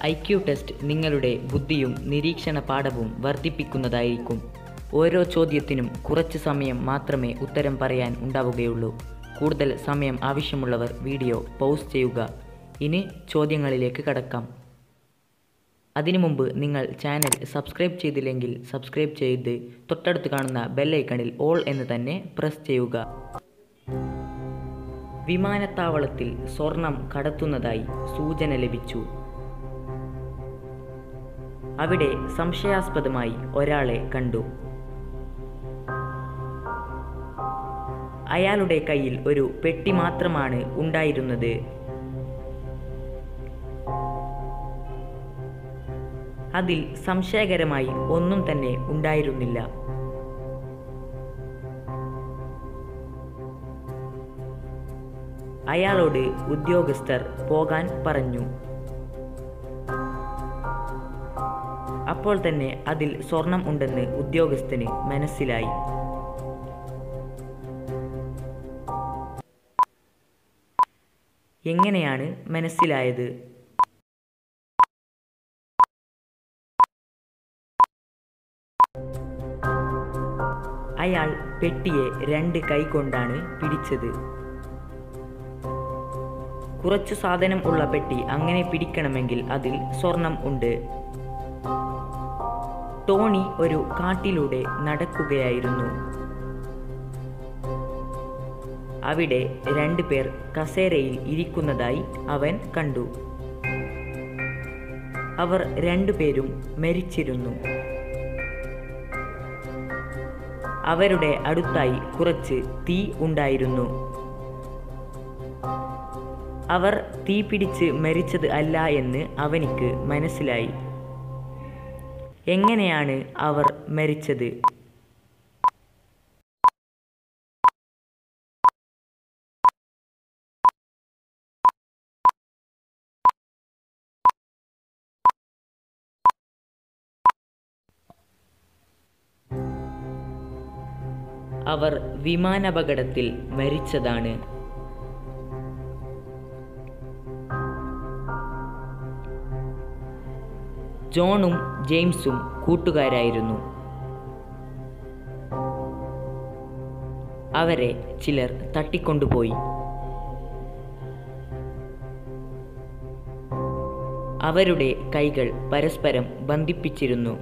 I Q test നിങ്ങളുടെ ബുദ്ധിയും നിരീക്ഷണ പാഠവും വർദ്ധിപ്പിക്കുന്നതായിരിക്കും ഓരോ ചോദ്യത്തിനും കുറച്ച് സമയം മാത്രമേ ഉത്തരം പറയാൻ ഉണ്ടാവുകയുള്ളൂ കൂടുതൽ സമയം ആവശ്യമുള്ളവർ വീഡിയോ പൗസ് ചെയ്യുക ഇനി ചോദ്യങ്ങളിലേക്ക് കടക്കാം അതിനു മുമ്പ് നിങ്ങൾ ചാനൽ സബ്സ്ക്രൈബ് ചെയ്തില്ലെങ്കിൽ സബ്സ്ക്രൈബ് ചെയ്ത് തൊട്ടടുത്ത് കാണുന്ന ബെല്ലൈക്കണിൽ ഓൾ എന്ന് തന്നെ പ്രസ് ചെയ്യുക വിമാനത്താവളത്തിൽ സ്വർണം കടത്തുന്നതായി സൂചന ലഭിച്ചു അവിടെ സംശയാസ്പദമായി ഒരാളെ കണ്ടു അയാളുടെ കയ്യിൽ ഒരു പെട്ടി മാത്രമാണ് ഉണ്ടായിരുന്നത് അതിൽ സംശയകരമായി ഒന്നും തന്നെ ഉണ്ടായിരുന്നില്ല അയാളോട് ഉദ്യോഗസ്ഥർ പോകാൻ പറഞ്ഞു അപ്പോൾ തന്നെ അതിൽ സ്വർണം ഉണ്ടെന്ന് ഉദ്യോഗസ്ഥന് മനസ്സിലായി എങ്ങനെയാണ് മനസ്സിലായത് അയാൾ പെട്ടിയെ രണ്ട് കൈകൊണ്ടാണ് പിടിച്ചത് കുറച്ചു സാധനം ഉള്ള പെട്ടി അങ്ങനെ പിടിക്കണമെങ്കിൽ അതിൽ സ്വർണം ഉണ്ട് ടോണി ഒരു കാട്ടിലൂടെ നടക്കുകയായിരുന്നു അവിടെ രണ്ടുപേർ കസേരയിൽ ഇരിക്കുന്നതായി അവൻ കണ്ടു അവർ രണ്ടുപേരും മരിച്ചിരുന്നു അവരുടെ അടുത്തായി കുറച്ച് തീ ഉണ്ടായിരുന്നു അവർ തീ പിടിച്ച് മരിച്ചത് അല്ല എന്ന് അവനിക്ക് മനസ്സിലായി എങ്ങനെയാണ് അവർ മരിച്ചത് അവർ വിമാനാപകടത്തിൽ മരിച്ചതാണ് ജോണും ജെയിംസും കൂട്ടുകാരായിരുന്നു അവരെ ചിലർ തട്ടിക്കൊണ്ടുപോയി അവരുടെ കൈകൾ പരസ്പരം ബന്ധിപ്പിച്ചിരുന്നു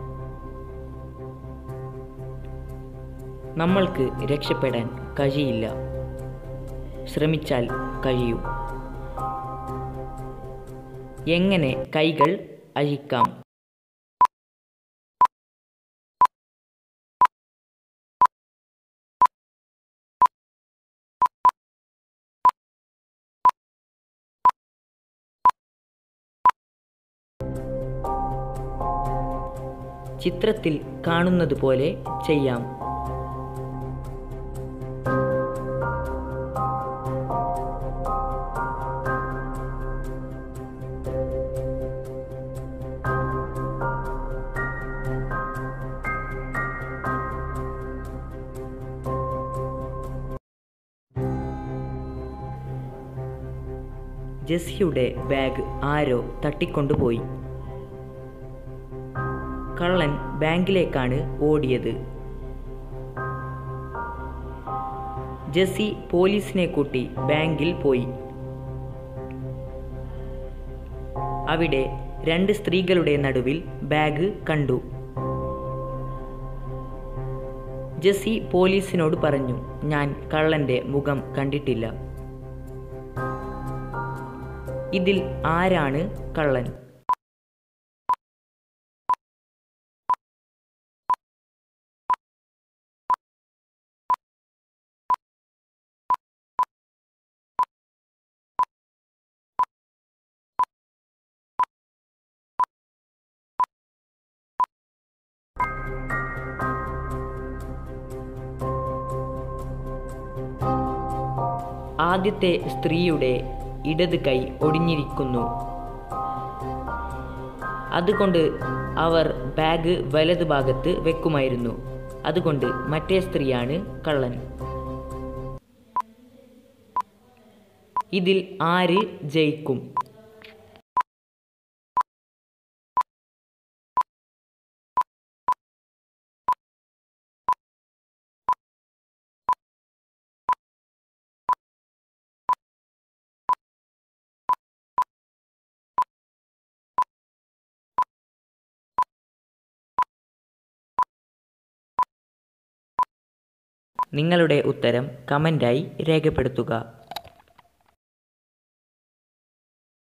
നമ്മൾക്ക് രക്ഷപ്പെടാൻ കഴിയില്ല ശ്രമിച്ചാൽ കഴിയൂ എങ്ങനെ കൈകൾ അഴിക്കാം ചിത്രത്തിൽ കാണുന്നത് പോലെ ചെയ്യാം ജെസ്സിയുടെ ബാഗ് ആരോ തട്ടിക്കൊണ്ടുപോയി കള്ളൻ ബാങ്കിലേക്കാണ് ഓടിയത് ജെസ്സി പോലീസിനെ കൂട്ടി ബാങ്കിൽ പോയി അവിടെ രണ്ട് സ്ത്രീകളുടെ നടുവിൽ ബാഗ് കണ്ടു ജെസ്സി പോലീസിനോട് പറഞ്ഞു ഞാൻ കള്ളന്റെ മുഖം കണ്ടിട്ടില്ല ഇതിൽ ആരാണ് കള്ളൻ ആദ്യത്തെ സ്ത്രീയുടെ ഇടത് കൈ ഒടിഞ്ഞിരിക്കുന്നു അതുകൊണ്ട് അവർ ബാഗ് വലത് ഭാഗത്ത് വെക്കുമായിരുന്നു അതുകൊണ്ട് മറ്റേ സ്ത്രീയാണ് കള്ളൻ ഇതിൽ ആര് ജയിക്കും നിങ്ങളുടെ ഉത്തരം കമൻ്റായി രേഖപ്പെടുത്തുക